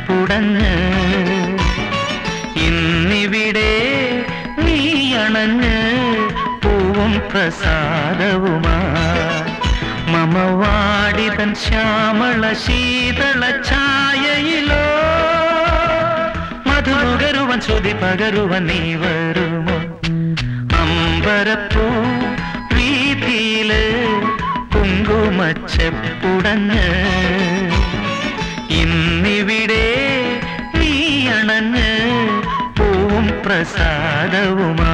ചെപ്പുടഞ്ഞ് ഇന്നിവിടെ നീ അണഞ്ഞ് പൂവും പ്രസാദവുമാ മമവാടിതൻ ശ്യാമള ശീതള ഛായയിലോ മധുനുകരുവൻ ശ്രുതി പകരുവൻ നീ വരുമോ അമ്പരപ്പൂ വീതിയില് കുങ്കുമച്ചെപ്പുടഞ്ഞ് ഇന്നിവിടെ നീ അണഞ്ഞ് പൂവും പ്രസാദവുമാ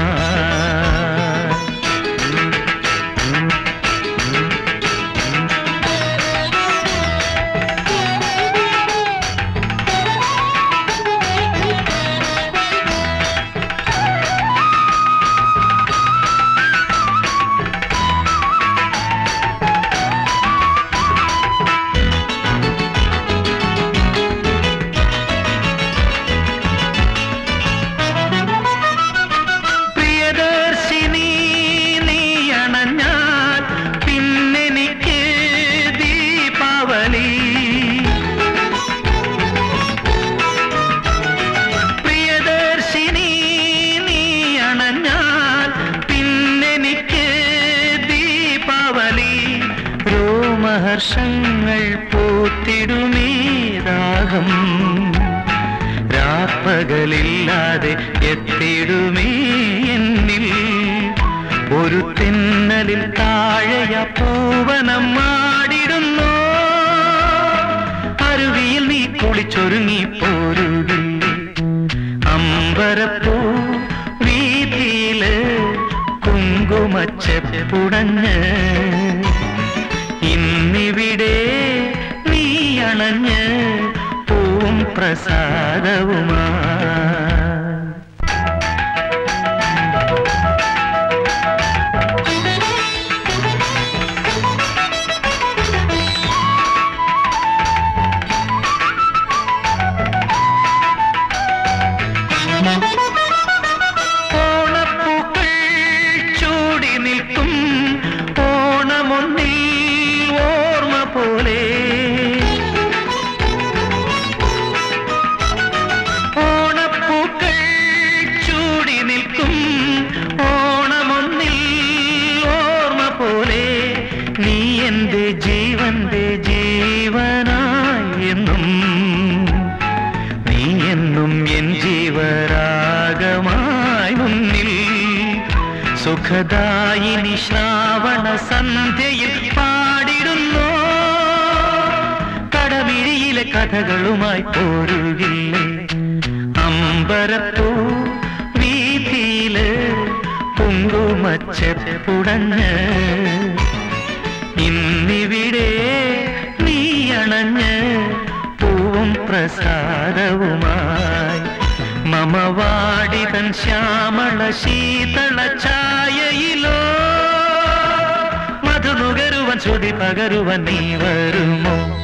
പ്രിയദർശിനി നീ അണഞ്ഞാൽ പിന്നെനിക്ക് ദീപാവലി പ്രിയദർശിനി നീ അണഞ്ഞാൽ പിന്നെനിക്ക് ദീപാവലി രോമഹർഷങ്ങൾ പൂത്തിടുമീ ദാഹം രാപ്പകലില്ലാതെ എത്തിടുമേ എന്നിൽ ഒരു തിന്നലിൽ താഴെയ പൂവനം മാടിടുന്നു അരുവിയിൽ നീ കുളിച്ചൊരുങ്ങി പോരുകില്ലേ അമ്പരപ്പൂ വീതിയില് കുങ്കുമച്ചെപ്പുടഞ്ഞ് ഇന്നിവിടെ നീ അണഞ്ഞ് പൂവും പ്രസാദവുമാ ഓണപ്പൂക്കൾ ചൂടി നിൽക്കും ഓണമൊന്നിൽ ഓർമ്മ പോലെ ഓണപ്പൂക്കൾ ചൂടി നിൽക്കും ഓണമൊന്നിൽ ഓർമ്മ പോലെ നീ എന്റെ ജീവന്റെ ജീവനായി എന്നും നീ എന്നും എൻ ജീവരാഗമായി മുന്നിൽ സുഖദായിനി ശ്രാവണ സന്ധ്യയിൽ പാടിടുന്നു കടമിഴിയിലെ കഥകളുമായി പോരുകില്ലേ അമ്പരപ്പൂ വീതിയില് കുങ്കുമച്ചെപ്പുടഞ്ഞ് ഇന്നിവിടെ നീ അണഞ്ഞ് പൂവും പ്രസാദവുമായി മമവാടിതൻ ശ്യാമള ശീതള ഛായയിലോ മധുനുകരുവൻ ശ്രുതി പകരുവൻ നീ വരുമോ